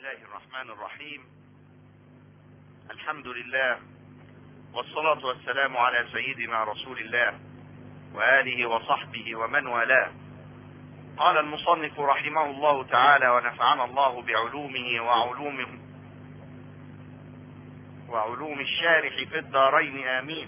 الله الرحمن الرحيم الحمد لله والصلاة والسلام على سيدنا رسول الله وآله وصحبه ومن والاه قال المصنف رحمه الله تعالى ونفعنا الله بعلومه وعلومه وعلوم الشارح في الدارين آمين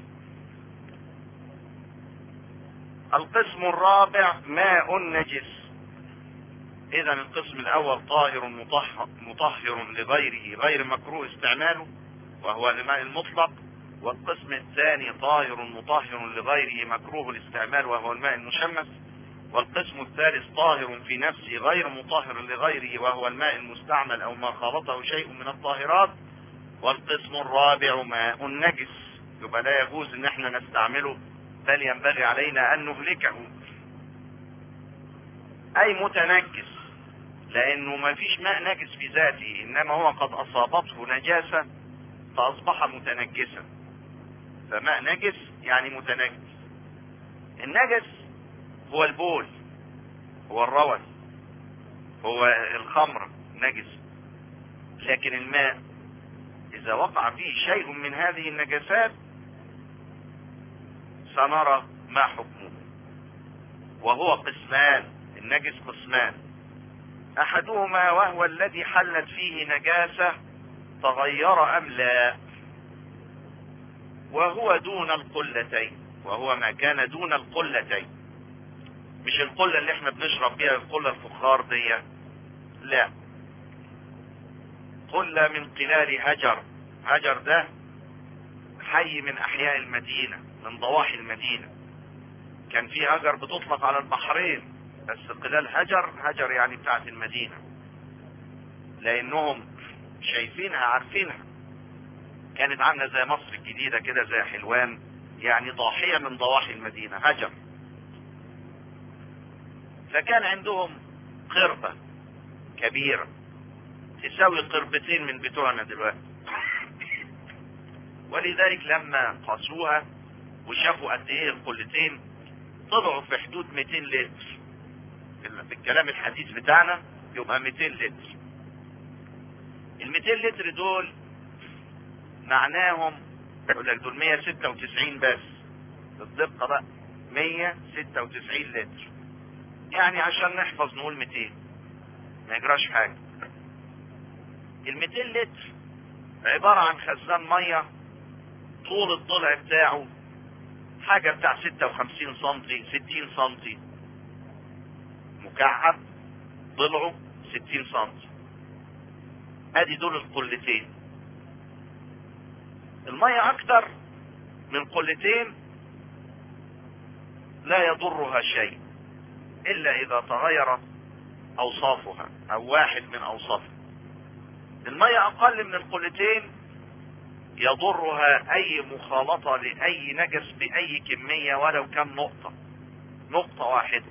القسم الرابع ماء نجس اذا القسم الاول طاهر مطهر, مطهر لغيره غير مكروه استعماله وهو الماء المطلق والقسم الثاني طاهر مطهر لغيره مكروه الاستعمال وهو الماء المشمس والقسم الثالث طاهر في نفسه غير مطهر لغيره وهو الماء المستعمل او ما خالطه شيء من الطاهرات والقسم الرابع ماء نجس يبقى لا يجوز ان احنا نستعمله بل ينبغي علينا ان نهلكه اي متنجس لانه ما فيش ماء نجس في ذاته انما هو قد اصابته نجاسة فاصبح متنجسا فماء نجس يعني متنجس النجس هو البول هو الروث هو الخمر نجس لكن الماء اذا وقع فيه شيء من هذه النجاسات سنرى ما حكمه وهو قسمان النجس قسمان احدهما وهو الذي حلت فيه نجاسة تغير ام لا وهو دون القلتين وهو ما كان دون القلتين مش القلة اللي احنا بنشرب بيها القلة الفخار دي لا قلة من قلال هجر هجر ده حي من احياء المدينة من ضواحي المدينة كان في هجر بتطلق على البحرين بس قلال هجر هجر يعني بتاعت المدينة لانهم شايفينها عارفينها كانت عاملة زي مصر الجديدة كده زي حلوان يعني ضاحية من ضواحي المدينة هجر فكان عندهم قربة كبيرة تساوي قربتين من بتوعنا دلوقتي ولذلك لما قاسوها وشافوا قد ايه القلتين طلعوا في حدود 200 لتر في الكلام الحديث بتاعنا يبقى 200 لتر ال 200 لتر دول معناهم يقول لك دول 196 بس بالدقة بقى 196 لتر يعني عشان نحفظ نقول 200 ما يجراش حاجة ال 200 لتر عبارة عن خزان مية طول الضلع بتاعه حاجة بتاع 56 سنتي 60 سنتي مكعب ضلعه 60 سنتي ادي دول القلتين المية اكتر من قلتين لا يضرها شيء الا اذا تغيرت اوصافها او واحد من اوصافها المية اقل من القلتين يضرها اي مخالطة لاي نجس باي كمية ولو كان نقطة نقطة واحدة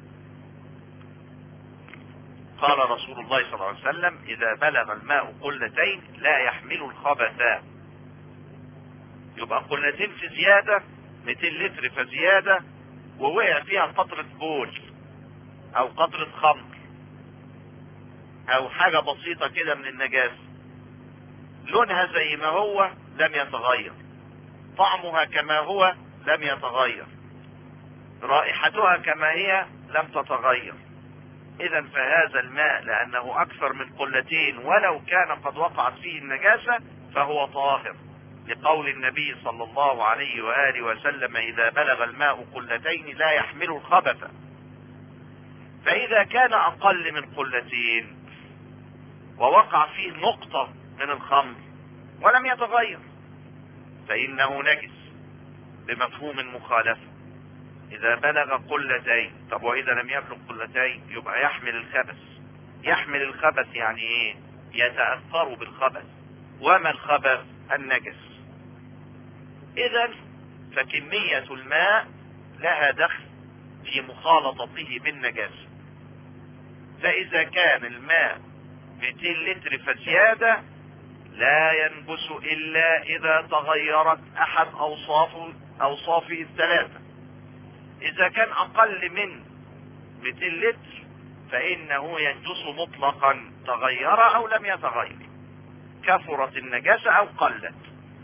قال رسول الله صلى الله عليه وسلم اذا بلغ الماء قلتين لا يحمل الخبث يبقى قلتين في زيادة 200 لتر فزيادة ووقع فيها قطرة بول او قطرة خمر او حاجة بسيطة كده من النجاسة لونها زي ما هو لم يتغير طعمها كما هو لم يتغير رائحتها كما هي لم تتغير اذا فهذا الماء لانه اكثر من قلتين ولو كان قد وقعت فيه النجاسة فهو طاهر لقول النبي صلى الله عليه وآله وسلم اذا بلغ الماء قلتين لا يحمل الخبث فاذا كان اقل من قلتين ووقع فيه نقطة من الخمر ولم يتغير فانه نجس بمفهوم المخالفة اذا بلغ قلتين طب واذا لم يبلغ قلتين يبقى يحمل الخبث يحمل الخبث يعني ايه يتأثر بالخبث وما الخبث النجس اذا فكمية الماء لها دخل في مخالطته بالنجاسة فاذا كان الماء 200 لتر فزيادة لا ينبس الا اذا تغيرت احد اوصافه اوصافه الثلاثة اذا كان اقل من 200 لتر فانه ينجس مطلقا تغير او لم يتغير كثرت النجاسة او قلت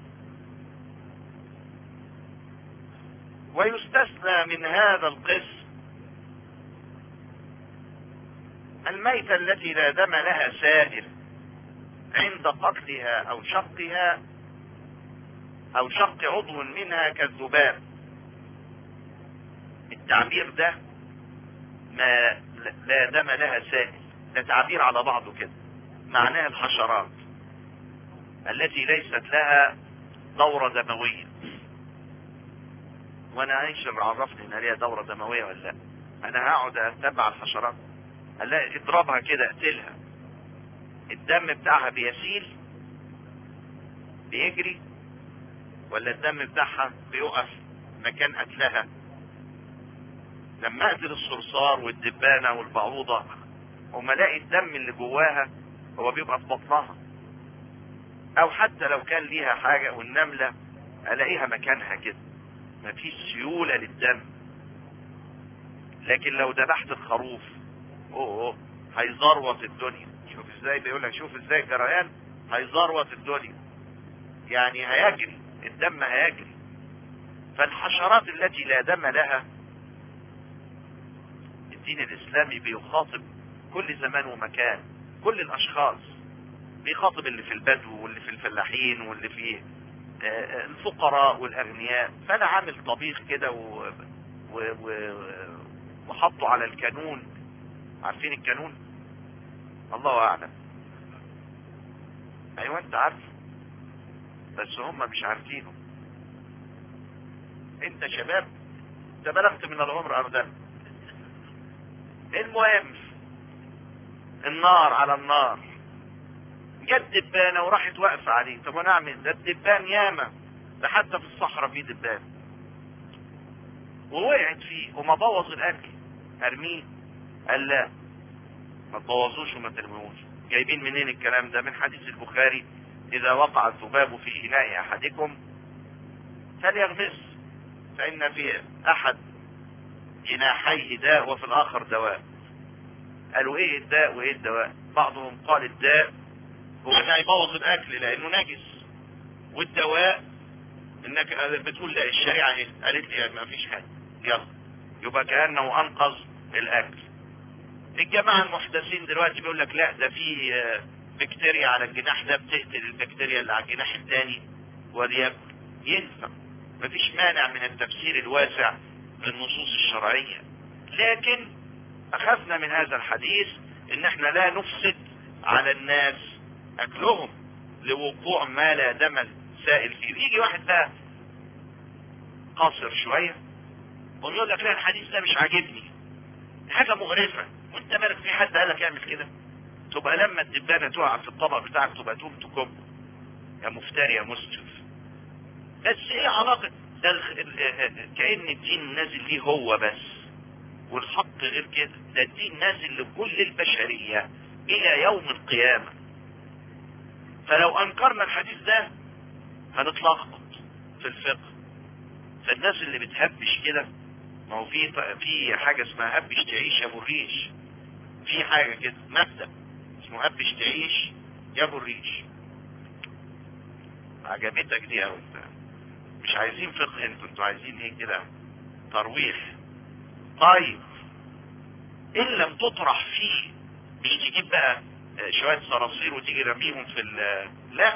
ويستثنى من هذا القسم الميتة التي لا دم لها سائل عند قتلها او شقها او شق عضو منها كالذباب التعبير ده ما لا دم لها سائل ده تعبير على بعضه كده معناها الحشرات التي ليست لها دورة دموية وانا ايش اللي عرفني ان ليها دورة دموية ولا لا انا هقعد اتبع الحشرات الاقي اضربها كده اقتلها الدم بتاعها بيسيل بيجري ولا الدم بتاعها بيقف مكان قتلها لما اقتل الصرصار والدبانة والبعوضة وما الاقي الدم اللي جواها هو بيبقى في بطنها او حتى لو كان ليها حاجة والنملة الاقيها مكانها كده مفيش سيولة للدم لكن لو ذبحت الخروف اوه اوه هيزروط الدنيا شوف ازاي بيقول لك شوف ازاي جريان هيزروط الدنيا يعني هيجري الدم هيجري فالحشرات التي لا دم لها الدين الاسلامي بيخاطب كل زمان ومكان كل الاشخاص بيخاطب اللي في البدو واللي في الفلاحين واللي في الفقراء والاغنياء فانا عامل طبيخ كده و... و... و... وحطه على الكانون عارفين الكانون الله اعلم ايوه انت عارف بس هم مش عارفينه انت شباب انت بلغت من العمر اردن المهم النار على النار جت دبانة وراحت واقفة عليه طب انا اعمل ده الدبان ياما ده حتى في الصحراء في دبان ووقعت فيه وما بوظ الاكل ارميه قال لا ما تبوظوش وما ترموش جايبين منين الكلام ده من حديث البخاري اذا وقع الذباب في اناء احدكم فليغمس فان في احد جناحيه داء وفي الاخر دواء قالوا ايه الداء وايه الدواء بعضهم قال الداء هو انه يبوظ الاكل لانه نجس والدواء انك بتقول لا الشريعه ايه قالت لي ما فيش حاجه يلا يبقى كانه انقذ الاكل الجماعه المحدثين دلوقتي بيقول لك لا ده في بكتيريا على الجناح ده بتقتل البكتيريا اللي على الجناح الثاني وليكن ينفع مفيش مانع من التفسير الواسع للنصوص الشرعيه لكن اخذنا من هذا الحديث ان احنا لا نفسد على الناس اكلهم لوقوع ما لا دم سائل فيه يجي واحد بقى قاصر شوية ويقول لك لا الحديث ده مش عاجبني حاجة مغرفة وانت مالك في حد قال لك اعمل كده تبقى لما الدبانة تقع في الطبق بتاعك تبقى تقوم تكب يا مفتري يا مسجف بس ايه علاقة ده كأن الدين نازل ليه هو بس والحق غير كده ده الدين نازل لكل البشرية الى يوم القيامة فلو انكرنا الحديث ده هنتلخبط في الفقه فالناس اللي بتهبش كده ما هو في في حاجه اسمها هبش تعيش يا ابو الريش في حاجه كده مبدا اسمه هبش تعيش يا ابو الريش عجبتك دي قوي مش عايزين فقه انتوا انتوا عايزين ايه كده ترويح طيب ان لم تطرح فيه مش تجيب بقى شوية صراصير وتيجي رميهم في لا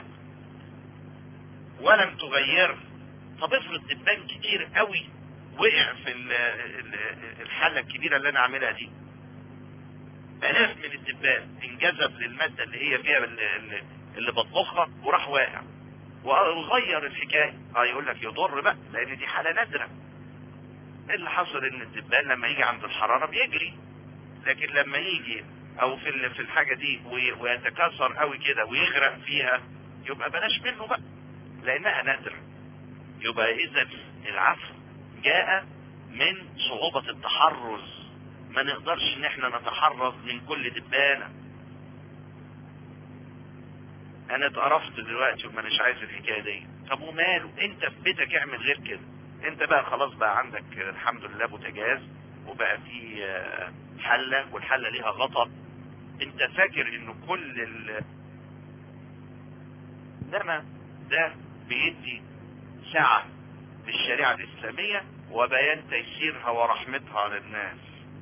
ولم تغير طب افرض دبان كتير قوي وقع في الحلة الكبيرة اللي انا عاملها دي الاف من الدبان انجذب للمادة اللي هي فيها اللي بطبخها وراح واقع وغير الحكاية اه يقول لك يضر بقى لان دي حالة نادرة اللي حصل ان الدبان لما يجي عند الحرارة بيجري لكن لما يجي او في في الحاجة دي ويتكاثر قوي كده ويغرق فيها يبقى بلاش منه بقى لانها نادرة يبقى اذا العفو جاء من صعوبة التحرز ما نقدرش ان احنا نتحرز من كل دبانة انا اتقرفت دلوقتي وما مش عايز الحكاية دي طب وماله انت في بيتك اعمل غير كده انت بقى خلاص بقى عندك الحمد لله بوتاجاز وبقى في آه، حلة والحلة ليها غطا انت فاكر انه كل ال انما ده بيدي سعة للشريعة الاسلامية وبيان تيسيرها ورحمتها على الناس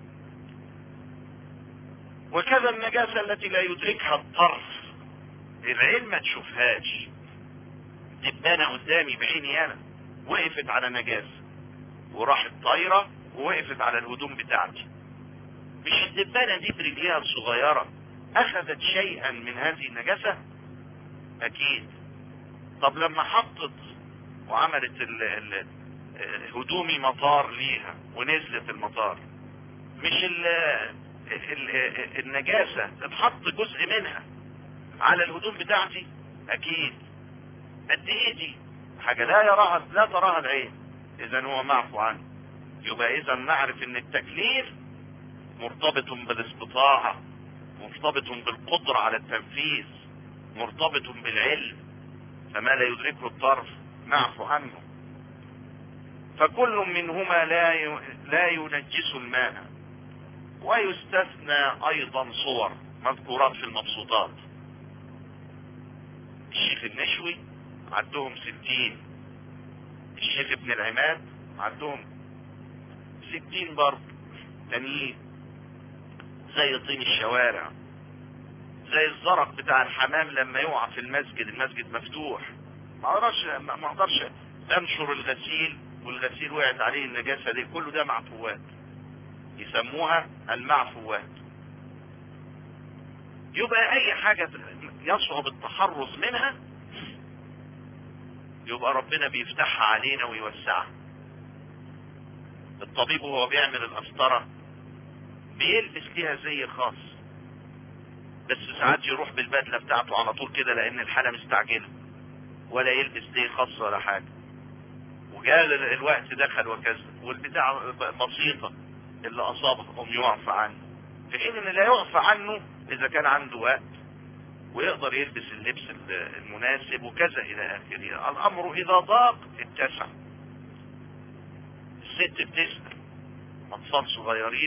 وكذا النجاسة التي لا يدركها الطرف العين ما تشوفهاش دبانة قدامي بعيني انا وقفت على نجاسة وراحت طايرة ووقفت على الهدوم بتاعتي مش الدبانة دي برجليها الصغيرة اخذت شيئا من هذه النجاسة اكيد طب لما حطت وعملت ال ال هدومي مطار ليها ونزلت المطار مش ال ال النجاسة اتحط جزء منها على الهدوم بتاعتي اكيد قد ايه دي حاجة لا يراها لا تراها العين اذا هو معفو عنه يبقى اذا نعرف ان التكليف مرتبط بالاستطاعة مرتبط بالقدرة على التنفيذ مرتبط بالعلم فما لا يدركه الطرف نعفو عنه فكل منهما لا لا ينجس الماء ويستثنى ايضا صور مذكورات في المبسوطات الشيخ النشوي عدهم ستين الشيخ ابن العماد عدهم ستين برضه تانيين زي طين الشوارع زي الزرق بتاع الحمام لما يقع في المسجد المسجد مفتوح ما اقدرش ما اقدرش انشر الغسيل والغسيل وقعت عليه النجاسه دي كله ده معفوات يسموها المعفوات يبقى اي حاجه يصعب التحرز منها يبقى ربنا بيفتحها علينا ويوسعها الطبيب وهو بيعمل القسطره بيلبس ليها زي خاص بس ساعات يروح بالبدله بتاعته على طول كده لان الحاله مستعجله ولا يلبس زي خاص ولا حاجه وجاء الوقت دخل وكذا والبتاع بسيطه اللي اصابه قوم يعفى عنه في حين ان لا يعفى عنه اذا كان عنده وقت ويقدر يلبس اللبس المناسب وكذا الى اخره الامر اذا ضاق اتسع الست بتسأل اطفال صغيرين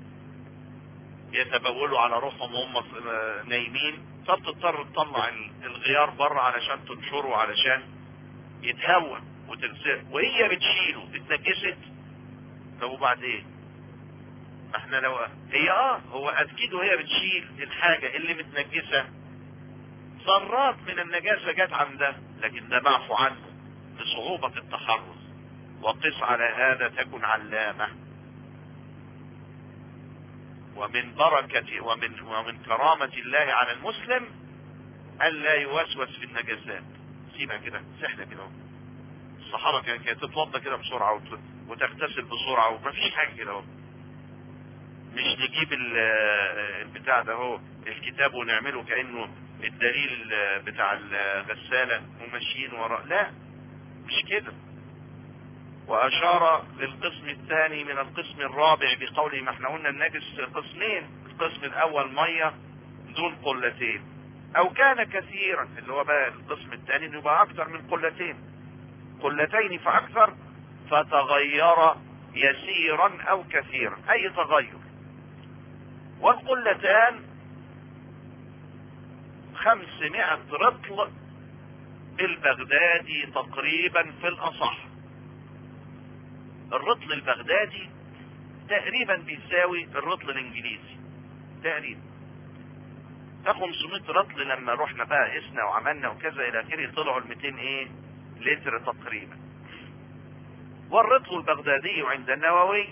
يتبولوا على روحهم وهم نايمين فبتضطر تطلع الغيار بره علشان تنشره علشان يتهوى وتلزق وهي بتشيله اتنجست طب وبعدين ما احنا لو هي اه هو اكيد وهي بتشيل الحاجه اللي متنجسه ذرات من النجاسه جت عندها لكن ده معفو عنه لصعوبه التحرز وقس على هذا تكن علامه ومن بركة ومن ومن كرامة الله على المسلم ألا يوسوس في النجاسات سيبها كده سهلة كده الصحابة كانت كانت تتوضى كده بسرعة وتغتسل بسرعة ومفيش حاجة كده اهو مش نجيب البتاع ده اهو الكتاب ونعمله كأنه الدليل بتاع الغسالة وماشيين وراء لا مش كده واشار للقسم الثاني من القسم الرابع بقوله ما احنا قلنا النجس قسمين القسم الاول ميه دون قلتين او كان كثيرا اللي هو بقى القسم الثاني انه يبقى اكثر من قلتين قلتين فاكثر فتغير يسيرا او كثيرا اي تغير والقلتان خمسمائة رطل بالبغدادي تقريبا في الاصح الرطل البغدادي تقريبا بيساوي الرطل الانجليزي تقريبا ده 500 رطل لما رحنا بقى قسنا وعملنا وكذا الى اخره طلعوا ال 200 ايه لتر تقريبا والرطل البغدادي عند النووي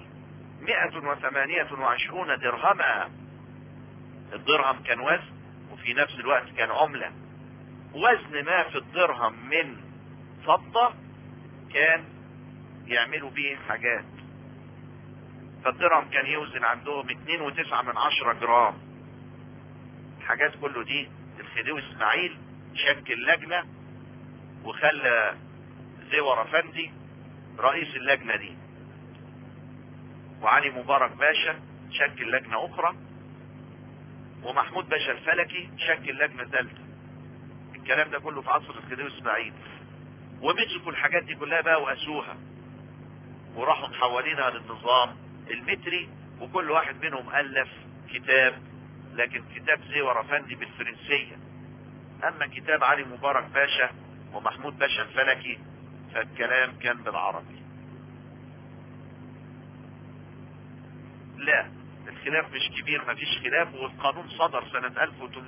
128 درهما الدرهم كان وزن وفي نفس الوقت كان عملة وزن ما في الدرهم من فضة كان يعملوا بيه حاجات فالدرهم كان يوزن عندهم اتنين وتسعة من عشرة جرام الحاجات كله دي الخديوي اسماعيل شكل لجنة وخلى زور افندي رئيس اللجنة دي وعلي مبارك باشا شكل لجنة اخرى ومحمود باشا الفلكي شكل لجنة ثالثة الكلام ده كله في عصر الخديوي اسماعيل ومسكوا الحاجات دي كلها بقى وقاسوها وراحوا محولينها للنظام المتري وكل واحد منهم ألف كتاب لكن كتاب زيور افندي بالفرنسية اما كتاب علي مبارك باشا ومحمود باشا الفلكي فالكلام كان بالعربي لا الخلاف مش كبير مفيش خلاف والقانون صدر سنة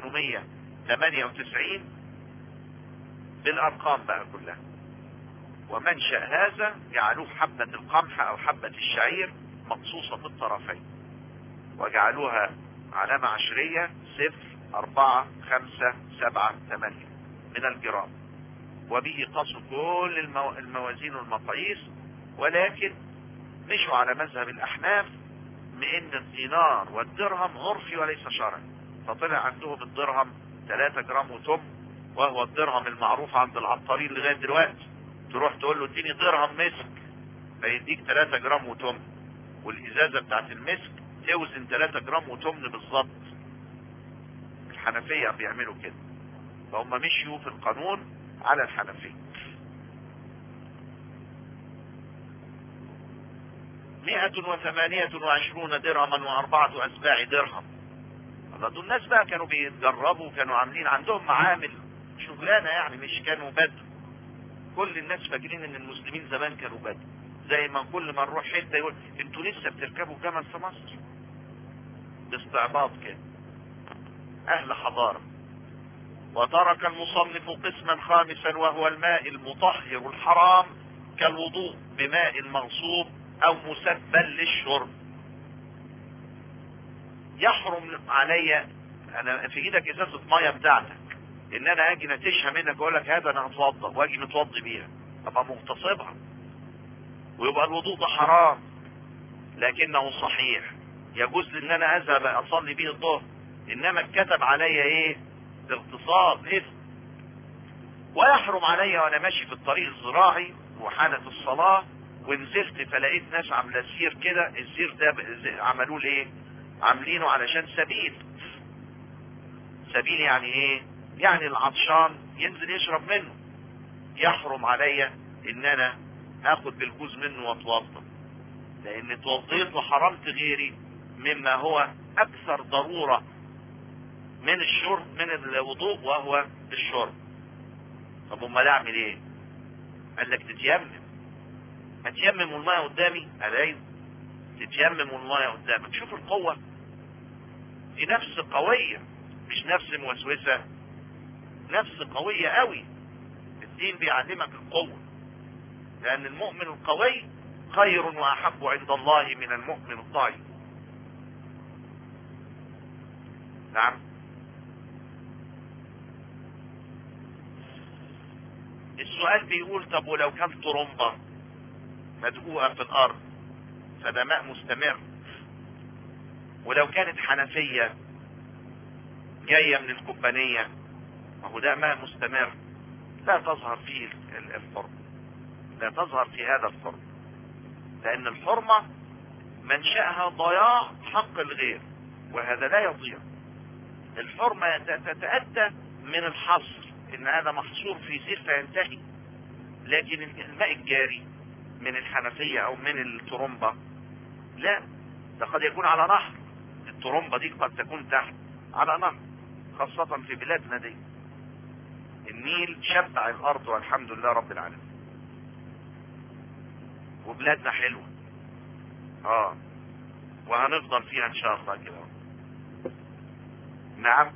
1898 بالارقام بقى كلها ومنشأ هذا جعلوه حبة القمح او حبة الشعير مقصوصة بالطرفين وجعلوها علامة عشرية صفر اربعة خمسة سبعة ثمانية من الجرام وبه قصوا كل المو... الموازين والمقاييس ولكن مشوا على مذهب الاحناف بان الدينار والدرهم عرفي وليس شرعي فطلع عندهم الدرهم 3 جرام وتم وهو الدرهم المعروف عند العطارين لغايه دلوقتي تروح تقول له اديني درهم مسك فيديك 3 جرام وتم والازازه بتاعت المسك توزن 3 جرام وتمن بالظبط الحنفيه بيعملوا كده فهم مشيوا في القانون على الحنفيه مئة وثمانية وعشرون درهما وأربعة أسباع درهم الله دول الناس بقى كانوا بيتدربوا كانوا عاملين عندهم معامل شغلانة يعني مش كانوا بدو كل الناس فاكرين ان المسلمين زمان كانوا بدو زي ما كل ما نروح حته يقول انتوا لسه بتركبوا جمل في مصر باستعباط كده اهل حضارة وترك المصنف قسما خامسا وهو الماء المطهر الحرام كالوضوء بماء مغصوب او مسبل للشرب يحرم علي انا في ايدك ازازه ميه بتاعتك ان انا اجي نتشها منك واقول لك هذا انا هتوضى واجي نتوضي بيها ابقى مغتصبها ويبقى الوضوء ده حرام لكنه صحيح يجوز ان انا اذهب اصلي به الظهر انما اتكتب عليا ايه اغتصاب اثم ويحرم علي وانا ماشي في الطريق الزراعي وحالة الصلاة ونزلت فلقيت ناس عامله سير كده السير ده عملوه ليه عاملينه علشان سبيل سبيل يعني ايه يعني العطشان ينزل يشرب منه يحرم عليا ان انا اخد بالجوز منه واتوضا لان اتوضيت وحرمت غيري مما هو اكثر ضرورة من الشرب من الوضوء وهو الشرب طب امال اعمل ايه قال لك تتيمم ما تيمم والميه قدامي الاقي تتيمم والميه قدامك شوف القوة دي نفس قوية مش نفس موسوسة نفس قوية قوي الدين بيعلمك القوة لان المؤمن القوي خير واحب عند الله من المؤمن الضعيف نعم السؤال بيقول طب ولو كان طرمبة مدقوقة في الارض فده ماء مستمر ولو كانت حنفية جاية من الكوبانية ما هو ده ماء مستمر لا تظهر فيه الحرمة لا تظهر في هذا الحرم لان الحرمة منشأها ضياع حق الغير وهذا لا يضيع الحرمة تتأتى من الحصر ان هذا محصور في سير فينتهي لكن الماء الجاري من الحنفية او من الترمبة لا ده قد يكون على نهر الترمبة دي قد تكون تحت على نهر خاصة في بلادنا دي النيل شبع الارض والحمد لله رب العالمين وبلادنا حلوة اه وهنفضل فيها ان شاء الله كده نعم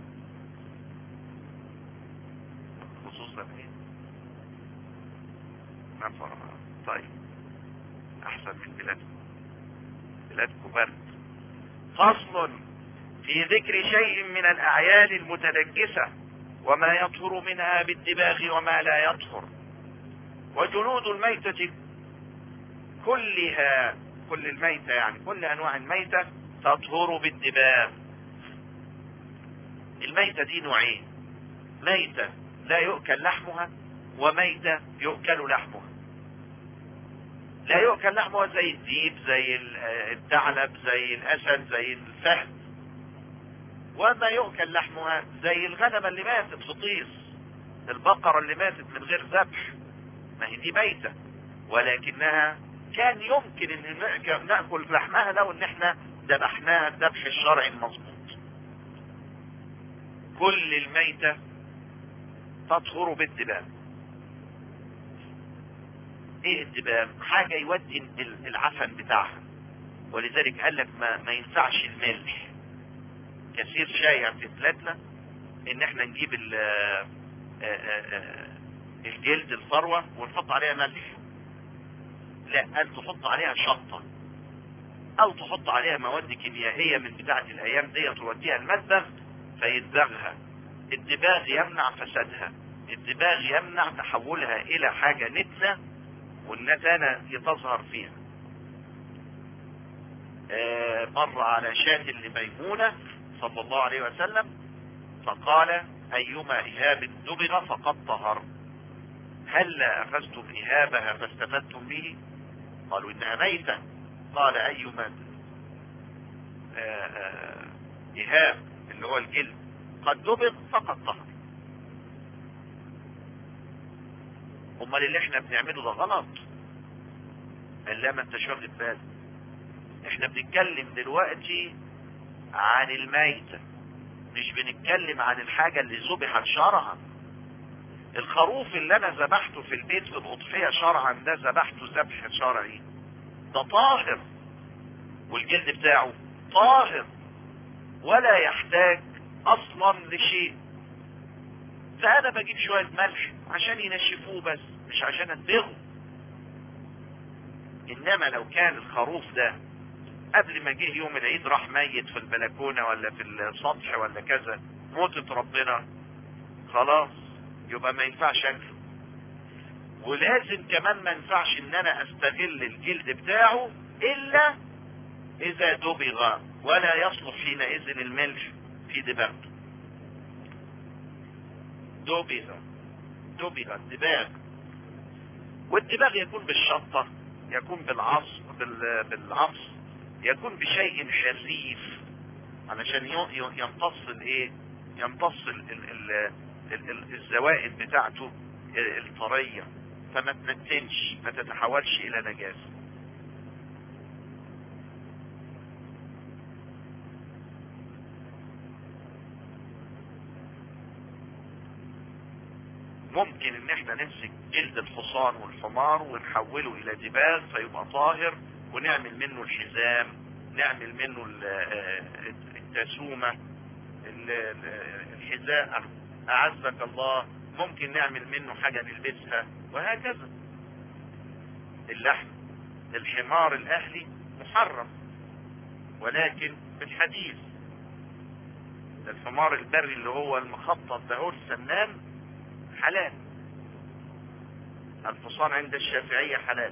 خصوصا ايه نفر طيب احسن من بلادكم بلادكم برد فصل في ذكر شيء من الاعيان المتنجسة وما يطهر منها بالدباغ وما لا يطهر وجلود الميتة كلها كل الميتة يعني كل انواع الميتة تطهر بالدباغ الميتة دي نوعين ميتة لا يؤكل لحمها وميتة يؤكل لحمها لا يؤكل لحمها زي الديب زي الثعلب زي الاسد زي الفهد وما يؤكل لحمها زي الغنمة اللي ماتت في طيس البقرة اللي ماتت من غير ذبح ما هي دي ميتة ولكنها كان يمكن ان ناكل لحمها لو ان احنا ذبحناها الذبح الشرعي المظبوط كل الميتة تطهر بالدباب ايه الدباب حاجة يودي العفن بتاعها ولذلك قال لك ما, ما ينفعش الملح كثير شائع في بلادنا ان احنا نجيب الجلد الفروة ونحط عليها ملح لا قال تحط عليها شطة او تحط عليها مواد كيميائية من بتاعة الايام دي توديها المدبغ فيدبغها الدباغ يمنع فسادها الدباغ يمنع تحولها الى حاجة نتنة والنتانة تظهر فيها آه مر على شاة لميمونة صلى الله عليه وسلم فقال ايما اهاب دبغ فقد طهر هل اخذتم اهابها فاستفدتم به قالوا انها ميتة قال ايما آه اهاب اللي هو الجلد قد دبغ فقد طهر امال اللي احنا بنعمله ده غلط قال لا ما انتش واخد بالك احنا بنتكلم دلوقتي عن الميتة مش بنتكلم عن الحاجة اللي ذبحت شرعا الخروف اللي انا ذبحته في البيت في الاضحية شرعا ده ذبحته ذبح شرعي ده طاهر والجلد بتاعه طاهر ولا يحتاج اصلا لشيء فانا بجيب شوية ملح عشان ينشفوه بس مش عشان ادبغه انما لو كان الخروف ده قبل ما جه يوم العيد راح ميت في البلكونة ولا في السطح ولا كذا موتة ربنا خلاص يبقى ما ينفعش اكله ولازم كمان ما ينفعش ان انا استغل الجلد بتاعه الا اذا دبغ ولا يصلح حينئذ الملح في دباغته دبغ دبغ الدباغ والدباغ يكون بالشطة يكون بالعص بالعص يكون بشيء حريف علشان يمتص الايه يمتص ال ال ال الزوائد بتاعته الطرية فما تنتنش ما تتحولش الى نجاسة ممكن ان احنا نمسك جلد الحصان والحمار ونحوله الى دباغ فيبقى طاهر ونعمل منه الحزام نعمل منه التسومة الحذاء اعزك الله ممكن نعمل منه حاجة نلبسها وهكذا اللحم الحمار الاهلي محرم ولكن في الحديث الحمار البري اللي هو المخطط ده هو السنان حلال الحصان عند الشافعية حلال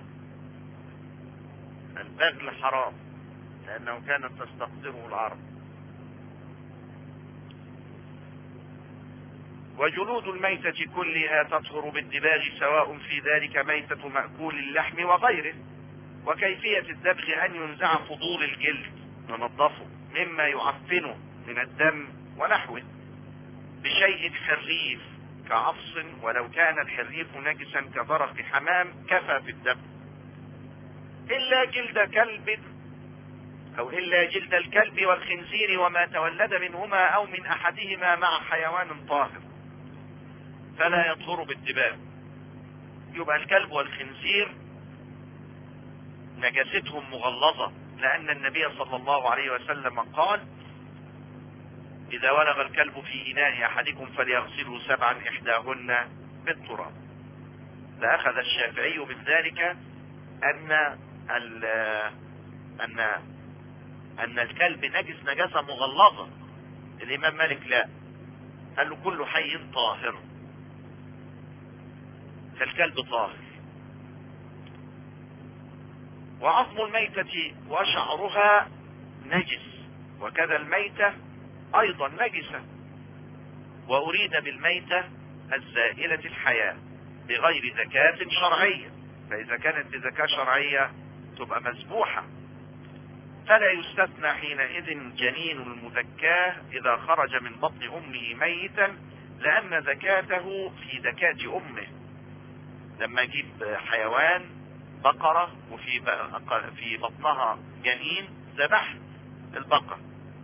البغل حرام لأنه كانت تستقدره العرب وجلود الميتة كلها تطهر بالدباغ سواء في ذلك ميتة مأكول اللحم وغيره وكيفية الدبغ أن ينزع فضول الجلد ننظفه مما يعفنه من الدم ونحوه بشيء حريف كعفص ولو كان الحريف نجسا كبرق حمام كفى في الدم إلا جلد كلب أو إلا جلد الكلب والخنزير وما تولد منهما أو من أحدهما مع حيوان طاهر فلا يطهر بالدباغ يبقى الكلب والخنزير نجاستهم مغلظة لأن النبي صلى الله عليه وسلم قال إذا ولغ الكلب في إناء أحدكم فليغسله سبعا إحداهن بالتراب فأخذ الشافعي من ذلك أن أن أن الكلب نجس نجاسة مغلظة الإمام مالك لا قال له كل حي طاهر فالكلب طاهر وعظم الميتة وشعرها نجس وكذا الميتة ايضا نجسة واريد بالميتة الزائلة الحياة بغير زكاة شرعية فاذا كانت بزكاة شرعية تبقى مذبوحة فلا يستثنى حينئذ جنين المزكاه اذا خرج من بطن امه ميتا لان زكاته في زكاة امه لما اجيب حيوان بقرة وفي ب- في بطنها جنين ذبحت البقرة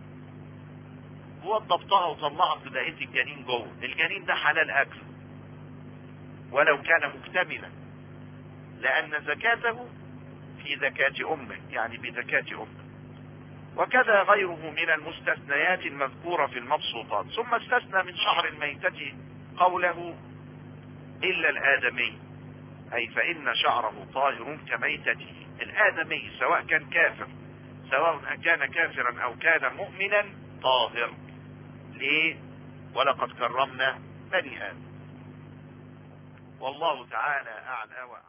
وضبطها وطلعت بقية الجنين جوه الجنين ده حلال اكل ولو كان مكتملا لان زكاته في زكاة امه يعني بزكاة امه وكذا غيره من المستثنيات المذكورة في المبسوطات ثم استثنى من شعر الميتة قوله الا الادمي اي فان شعره طاهر كميتته الادمي سواء كان كافر سواء كان كافرا او كان مؤمنا طاهر ليه ولقد كرمنا بني ادم والله تعالى اعلى واعلم